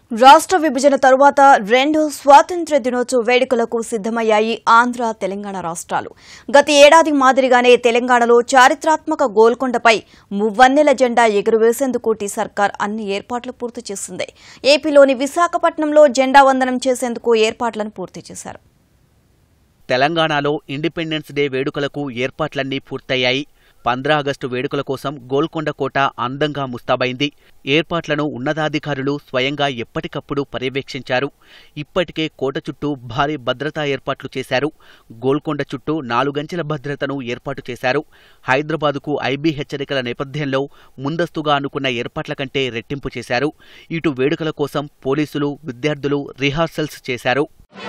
రాష్ట్ర విభజన తరువాత రెండు స్వాతంత్ర్య దినోత్సవ వేడుకలకు సిద్దమయ్యాయి ఆంధ్ర తెలంగాణ రాష్ట్రాలు గత ఏడాది మాదిరిగానే తెలంగాణలో చారిత్రాత్మక గోల్కొండపై మువ్వన్నెల జెండా ఎగురవేసేందుకు టీ సర్కార్ అన్ని ఏర్పాట్లు పూర్తి చేసింది ఏపీలోని విశాఖపట్నంలో జెండా వందనం చేసేందుకు ఏర్పాట్లను పూర్తి చేశారు తెలంగాణలో ఇండిపెండెన్స్ డే వేడుకలకు ఏర్పాట్లన్నీ పూర్తయ్యాయి పంద్రా ఆగస్టు వేడుకల కోసం గోల్కొండ కోట అందంగా ముస్తాబైంది ఏర్పాట్లను ఉన్నతాధికారులు స్వయంగా ఎప్పటికప్పుడు పర్యవేక్షించారు ఇప్పటికే కోట చుట్టూ భారీ భద్రతా ఏర్పాట్లు చేశారు గోల్కొండ చుట్టూ నాలుగంచెల భద్రతను ఏర్పాటు చేశారు హైదరాబాదుకు ఐబీ హెచ్చరికల నేపథ్యంలో ముందస్తుగా అనుకున్న ఏర్పాట్ల కంటే రెట్టింపు చేశారు ఇటు వేడుకల కోసం పోలీసులు విద్యార్థులు రిహార్సల్స్ చేశారు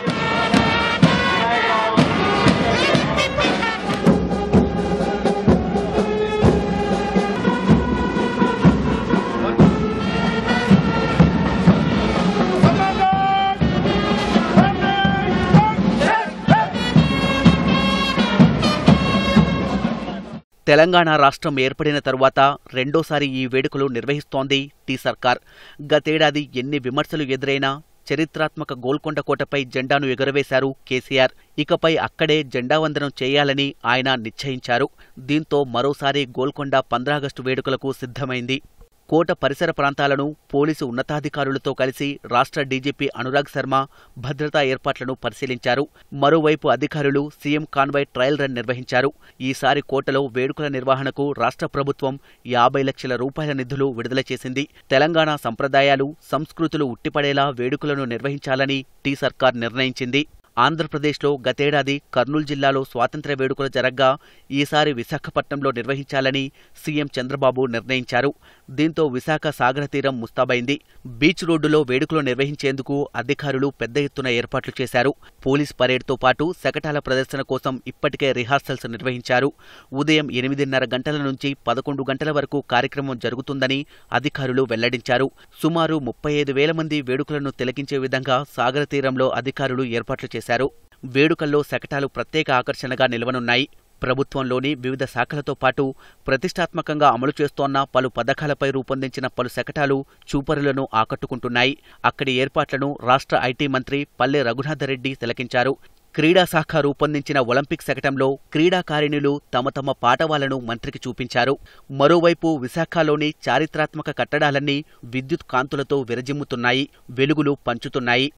తెలంగాణ రాష్ట్రం ఏర్పడిన తరువాత రెండోసారి ఈ వేడుకలు నిర్వహిస్తోంది టీ సర్కార్ గతేడాది ఎన్ని విమర్శలు ఎదురైనా చరిత్రాత్మక గోల్కొండ కోటపై జెండాను ఎగురవేశారు కేసీఆర్ ఇకపై అక్కడే జెండా వందనం చేయాలని ఆయన నిశ్చయించారు దీంతో మరోసారి గోల్కొండ పంద్రాగస్టు వేడుకలకు సిద్ధమైంది కోట పరిసర ప్రాంతాలను పోలీసు ఉన్నతాధికారులతో కలిసి రాష్ట్ర డీజీపీ అనురాగ్ శర్మ భద్రతా ఏర్పాట్లను పరిశీలించారు మరోవైపు అధికారులు సీఎం కాన్వాయ్ ట్రయల్ రన్ నిర్వహించారు ఈసారి కోటలో వేడుకల నిర్వహణకు రాష్ట్ర ప్రభుత్వం యాభై లక్షల రూపాయల నిధులు విడుదల చేసింది తెలంగాణ సంప్రదాయాలు సంస్కృతులు ఉట్టిపడేలా వేడుకలను నిర్వహించాలని టీ సర్కార్ నిర్ణయించింది ఆంధ్రప్రదేశ్లో గతేడాది కర్నూలు జిల్లాలో స్వాతంత్ర్య వేడుకలు జరగ్గా ఈసారి విశాఖపట్నంలో నిర్వహించాలని సీఎం చంద్రబాబు నిర్ణయించారు దీంతో విశాఖ సాగర తీరం ముస్తాబైంది బీచ్ రోడ్డులో వేడుకలు నిర్వహించేందుకు అధికారులు పెద్ద ఎత్తున ఏర్పాట్లు చేశారు పోలీస్ పరేడ్తో పాటు శకటాల ప్రదర్శన కోసం ఇప్పటికే రిహార్సల్స్ నిర్వహించారు ఉదయం ఎనిమిదిన్నర గంటల నుంచి పదకొండు గంటల వరకు కార్యక్రమం జరుగుతుందని అధికారులు వెల్లడించారు సుమారు ముప్పై ఐదు వేల మంది వేడుకలను తిలకించే విధంగా సాగర తీరంలో అధికారులు ఏర్పాట్లు చేశారు వేడుకల్లో శకటాలు ప్రత్యేక ఆకర్షణగా నిలవనున్నాయి ప్రభుత్వంలోని వివిధ శాఖలతో పాటు ప్రతిష్టాత్మకంగా అమలు చేస్తోన్న పలు పథకాలపై రూపొందించిన పలు శకటాలు చూపరులను ఆకట్టుకుంటున్నాయి అక్కడి ఏర్పాట్లను రాష్ట్ర ఐటీ మంత్రి పల్లె రఘునాథరెడ్డి తిలకించారు క్రీడా శాఖ రూపొందించిన ఒలింపిక్ శకటంలో క్రీడాకారిణులు తమ తమ పాటవాలను మంత్రికి చూపించారు మరోవైపు విశాఖలోని చారిత్రాత్మక కట్టడాలన్నీ విద్యుత్ కాంతులతో విరజిమ్ముతున్నాయి వెలుగులు పంచుతున్నాయి